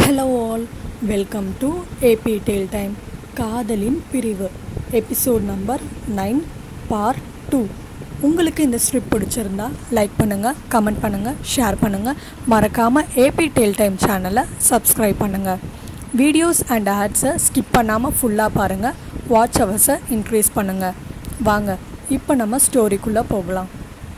hello all welcome to AB tale time காதலின் பிரிவு episode number nine part two உங்களுக்கு இந்த ஸ்ட்ரிப் பிடிச்சிருந்தா லைக் பண்ணுங்கள் கமெண்ட் பண்ணுங்கள் ஷேர் பண்ணுங்கள் மறக்காமல் ஏபி டேல் டைம் சேனலை சப்ஸ்கிரைப் பண்ணுங்கள் வீடியோஸ் அண்ட் ஆட்ஸை ஸ்கிப் பண்ணாமல் ஃபுல்லாக பாருங்கள் வாட்ச் ஹவர்ஸை இன்க்ரீஸ் பண்ணுங்கள் வாங்க இப்போ நம்ம ஸ்டோரிக்குள்ளே போகலாம்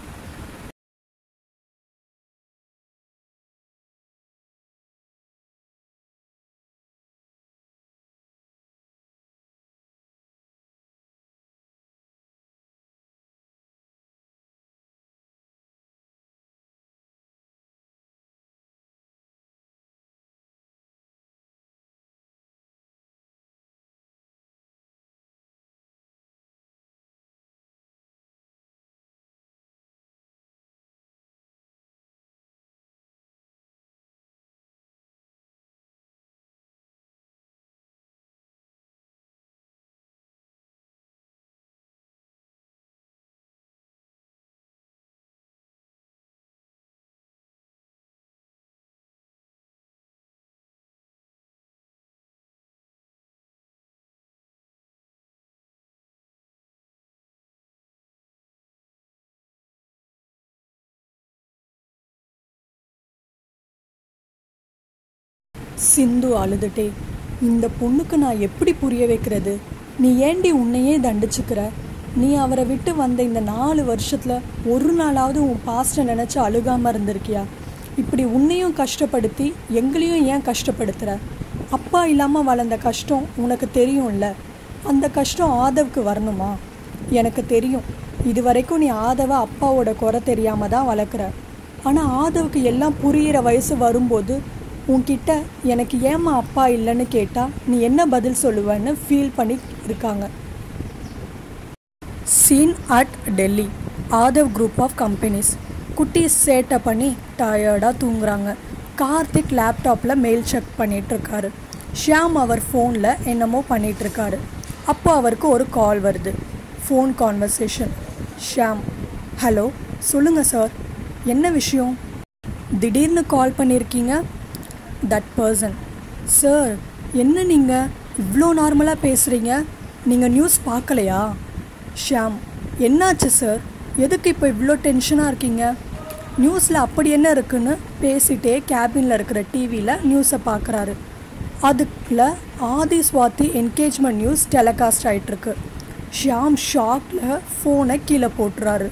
சிந்து அழுதுட்டே இந்த பொண்ணுக்கு நான் எப்படி புரிய வைக்கிறது நீ ஏண்டி உன்னையே தண்டிச்சுக்கிற நீ அவரை விட்டு வந்த இந்த நாலு வருஷத்துல ஒரு நாளாவது உன் பாஸ்ட்டை நினைச்சு அழுகாம இருந்திருக்கியா இப்படி உன்னையும் கஷ்டப்படுத்தி எங்களையும் ஏன் கஷ்டப்படுத்துற அப்பா இல்லாம வளர்ந்த கஷ்டம் உனக்கு தெரியும்ல அந்த கஷ்டம் ஆதவுக்கு வரணுமா எனக்கு தெரியும் இது வரைக்கும் நீ ஆதவ அப்பாவோட குறை தெரியாம தான் வளர்க்குற ஆனா ஆதவுக்கு எல்லாம் புரியிற வயசு வரும்போது உன்கிட்ட எனக்கு ஏமா அப்பா இல்லைன்னு கேட்டா நீ என்ன பதில் சொல்லுவேன்னு ஃபீல் பண்ணி இருக்காங்க scene at Delhi Aadhav group of companies குட்டி சேட்டை பண்ணி டயர்டாக தூங்குறாங்க கார்த்திக் லேப்டாப்பில் மெயில் செக் பண்ணிகிட்ருக்காரு ஷியாம் அவர் ஃபோனில் என்னமோ பண்ணிகிட்ருக்காரு அப்போ அவருக்கு ஒரு கால் வருது ஃபோன் கான்வர்சேஷன் ஷியாம் ஹலோ சொல்லுங்கள் சார் என்ன விஷயம் திடீர்னு கால் பண்ணியிருக்கீங்க தட் பர்சன் சார் என்ன நீங்கள் இவ்வளோ நார்மலாக பேசுகிறீங்க நீங்கள் நியூஸ் பார்க்கலையா ஷியாம் என்னாச்சு சார் எதுக்கு இப்போ இவ்வளோ டென்ஷனாக இருக்கீங்க நியூஸில் அப்படி என்ன இருக்குன்னு பேசிட்டே கேபினில் இருக்கிற டிவியில் நியூஸை பார்க்குறாரு அதுக்குள்ள Aadhi Swathi engagement news telecast ஆகிட்டுருக்கு ஷியாம் ஷாக்கில் ஃபோனை கீழே போட்டுறாரு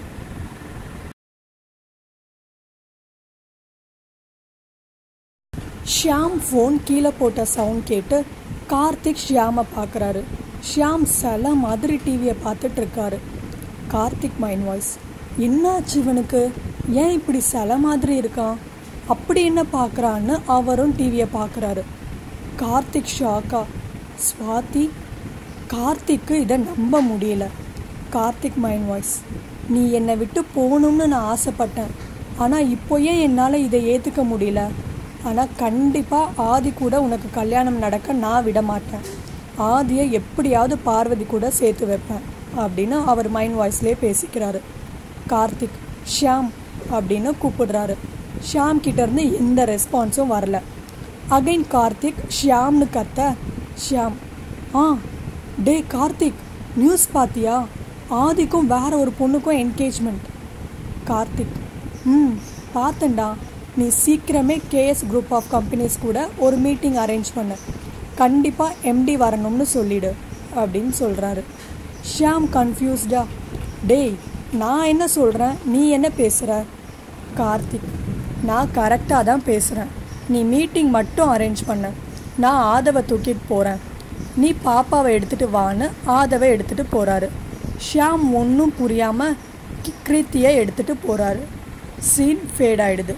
ஷியாம் ஃபோன் கீழே போட்ட சவுண்ட் கேட்டு கார்த்திக் ஷியாமை பார்க்குறாரு ஷியாம் சில மாதிரி டிவியை பார்த்துட்டு இருக்காரு கார்த்திக் மைண்ட் வாய்ஸ் என்னாச்சு இவனுக்கு ஏன் இப்படி சில மாதிரி இருக்கான் அப்படி என்ன பார்க்குறான்னு அவரும் டிவியை பார்க்குறாரு கார்த்திக் ஷாக்கா ஸ்வாதி கார்த்திக்கு இதை நம்ப முடியல கார்த்திக் மைண்ட் வாய்ஸ் நீ என்னை விட்டு போகணும்னு நான் ஆசைப்பட்டேன் ஆனால் இப்போ ஏன் என்னால் இதை ஏற்றுக்க முடியல ஆனால் கண்டிப்பாக ஆதி கூட உனக்கு கல்யாணம் நடக்க நான் விட மாட்டேன் ஆதியை எப்படியாவது பார்வதி கூட சேர்த்து வைப்பேன் அப்படின்னு அவர் மைண்ட் வாய்ஸ்லேயே பேசிக்கிறாரு கார்த்திக் ஷியாம் அப்படின்னு கூப்பிடுறாரு ஷியாம் கிட்டேருந்து எந்த ரெஸ்பான்ஸும் வரல அகைன் கார்த்திக் ஷியாம்னு கத்த ஷியாம் ஆ டே கார்த்திக் நியூஸ் பார்த்தியா ஆதிக்கும் வேற ஒரு பொண்ணுக்கும் என்கேஜ்மெண்ட் கார்த்திக் ம் பார்த்தேன்டா நீ சீக்கிரமே கேஎஸ் குரூப் ஆஃப் கம்பெனிஸ் கூட ஒரு மீட்டிங் அரேஞ்ச் பண்ண கண்டிப்பாக எம்டி வரணும்னு சொல்லிடு அப்படின்னு சொல்கிறாரு ஷியாம் கன்ஃபியூஸ்டா டேய் நான் என்ன சொல்கிறேன் நீ என்ன பேசுகிற கார்த்திக் நான் கரெக்டாக தான் பேசுகிறேன் நீ மீட்டிங் மட்டும் அரேஞ்ச் பண்ண நான் ஆதவை தூக்கிட்டு போகிறேன் நீ பாப்பாவை எடுத்துகிட்டு வான்னு ஆதவை எடுத்துகிட்டு போகிறாரு ஷியாம் ஒன்றும் புரியாமல் கிருத்தியை எடுத்துகிட்டு போகிறாரு சீன் ஃபேட் ஆயிடுது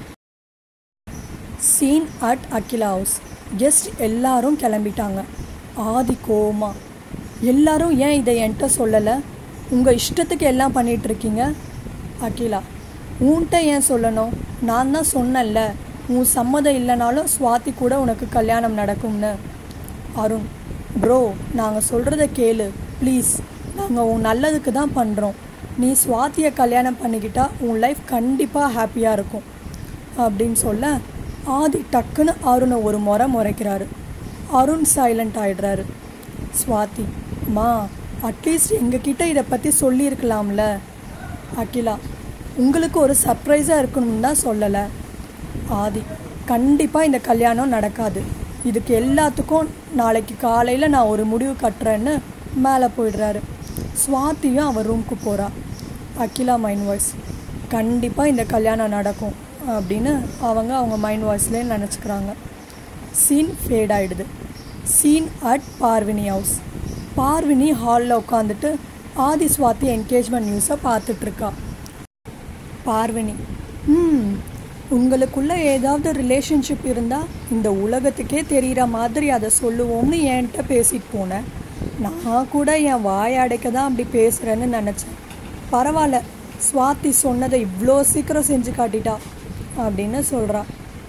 scene at Akila house guest எல்லாரும் கிளம்பிட்டாங்க ஆதி கோமா எல்லாரும் ஏன் இதை என்கிட்ட சொல்லலை உங்கள் இஷ்டத்துக்கு எல்லாம் பண்ணிட்டு இருக்கீங்க அகிலா உன்கிட்ட ஏன் சொல்லணும் நான் தான் சொன்னேன்ல உன் சம்மதம் இல்லைனாலும் சுவாதி கூட உனக்கு கல்யாணம் நடக்கும்னு அருண் ப்ரோ நாங்கள் சொல்கிறத கேளு ப்ளீஸ் நாங்கள் உன் நல்லதுக்கு தான் பண்ணுறோம் நீ சுவாத்தியை கல்யாணம் பண்ணிக்கிட்டா உன் லைஃப் கண்டிப்பாக ஹாப்பியாக இருக்கும் அப்படின்னு சொல்ல ஆதி டக்குன்னு அருணை ஒரு முறை முறைக்கிறாரு அருண் சைலண்ட் ஆயிடுறாரு ஸ்வாதி மா அட்லீஸ்ட் எங்ககிட்ட இதை பற்றி சொல்லியிருக்கலாம்ல அகிலா உங்களுக்கு ஒரு சர்ப்ரைஸாக இருக்கணும்னு தான் சொல்லலை ஆதி கண்டிப்பாக இந்த கல்யாணம் நடக்காது இதுக்கு எல்லாத்துக்கும் நாளைக்கு காலையில் நான் ஒரு முடிவு கட்டுறேன்னு மேலே போயிடுறாரு ஸ்வாதியும் அவர் ரூமுக்கு போகிறா அகிலா மைண்ட் வாய்ஸ் கண்டிப்பாக இந்த கல்யாணம் நடக்கும் அப்படின்னு அவங்க அவங்க மைண்ட் வாய்ஸ்லேயே நினச்சிக்கிறாங்க சீன் ஃபேட் ஆகிடுது scene at Parvini house Parvini ஹாலில் உட்காந்துட்டு ஆதி ஸ்வாதி என்கேஜ்மெண்ட் நியூஸை பார்த்துட்ருக்கா பார்வினி ம் உங்களுக்குள்ள ஏதாவது ரிலேஷன்ஷிப் இருந்தால் இந்த உலகத்துக்கே தெரிகிற மாதிரி அதை சொல்லுவோம்னு என்கிட்ட பேசிட்டு போனேன் நான் கூட என் வாய் அடைக்க தான் அப்படி பேசுகிறேன்னு நினச்சேன் பரவாயில்ல ஸ்வாதி சொன்னதை இவ்வளோ சீக்கிரம் செஞ்சு காட்டிட்டா அப்படின்னு சொல்கிறா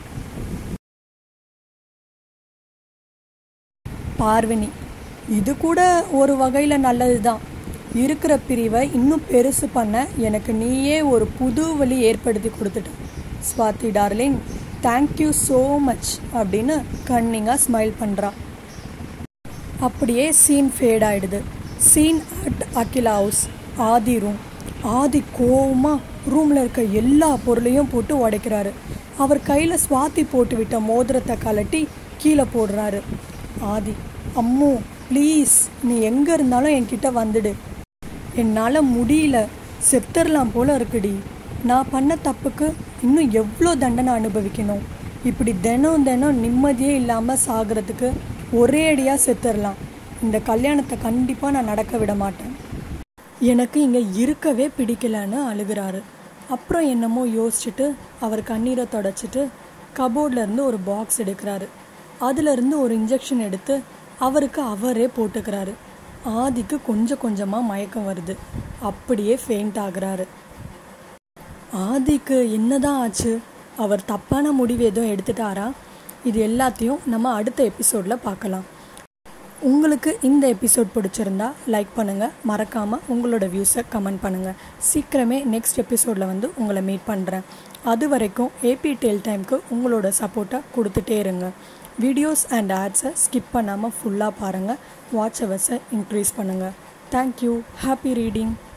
பார்வினி இது கூட ஒரு வகையில் நல்லது தான் இருக்கிற பிரிவை இன்னும் பெருசு பண்ண எனக்கு நீயே ஒரு புது வழி ஏற்படுத்தி கொடுத்துட்ட Swathi darling thank you so much அப்படின்னு கன்னிங்காக ஸ்மைல் பண்ணுறா அப்படியே சீன் ஃபேட் ஆயிடுது scene at Akila house Aadhi room Aadhi கோவமாக ரூமில் இருக்க எல்லா பொருளையும் போட்டு உடைக்கிறாரு அவர் கையில் சுவாத்தி போட்டு விட்ட மோதிரத்தை கலட்டி கீழே போடுறாரு ஆதி அம்மு ப்ளீஸ் நீ எங்கே இருந்தாலும் என்கிட்ட வந்துடு என்னால் முடியல செத்துடலாம் போல இருக்குடி நான் பண்ண தப்புக்கு இன்னும் எவ்வளோ தண்டனை அனுபவிக்கணும் இப்படி தினம் தினம் நிம்மதியே இல்லாமல் சாகிறதுக்கு ஒரே அடியாக செத்துடலாம் இந்த கல்யாணத்தை கண்டிப்பாக நான் நடக்க விட மாட்டேன் எனக்கு இங்கே இருக்கவே பிடிக்கலன்னு அழுகிறாரு அப்புறம் என்னமோ யோசிச்சுட்டு அவர் கண்ணீரை தொடச்சிட்டு கபோர்ட்ல இருந்து ஒரு பாக்ஸ் எடுக்கிறாரு அதுலேருந்து ஒரு இன்ஜெக்ஷன் எடுத்து அவருக்கு அவரே போட்டுக்கிறாரு ஆதிக்கு கொஞ்சம் கொஞ்சமாக மயக்கம் வருது அப்படியே ஃபெயிண்ட் ஆகுறாரு ஆதிக்கு என்னதான் ஆச்சு அவர் தப்பான முடிவு எதுவும் எடுத்துட்டாரா இது எல்லாத்தையும் நம்ம அடுத்த எபிசோடில் பார்க்கலாம் உங்களுக்கு இந்த எபிசோட் பிடிச்சிருந்தா லைக் பண்ணுங்கள் மறக்காமல் உங்களோட வியூஸை கமெண்ட் பண்ணுங்கள் சீக்கிரமே நெக்ஸ்ட் எபிசோடில் வந்து உங்களை மீட் பண்ணுறேன் அது வரைக்கும் ஏபி டெல் டைம்க்கு உங்களோட சப்போர்ட்டை கொடுத்துட்டே இருங்க வீடியோஸ் அண்ட் ஆட்ஸை ஸ்கிப் பண்ணாமல் ஃபுல்லாக பாருங்கள் வாட்ச் அவர்ஸை இன்க்ரீஸ் பண்ணுங்கள் தேங்க்யூ ஹாப்பி ரீடிங்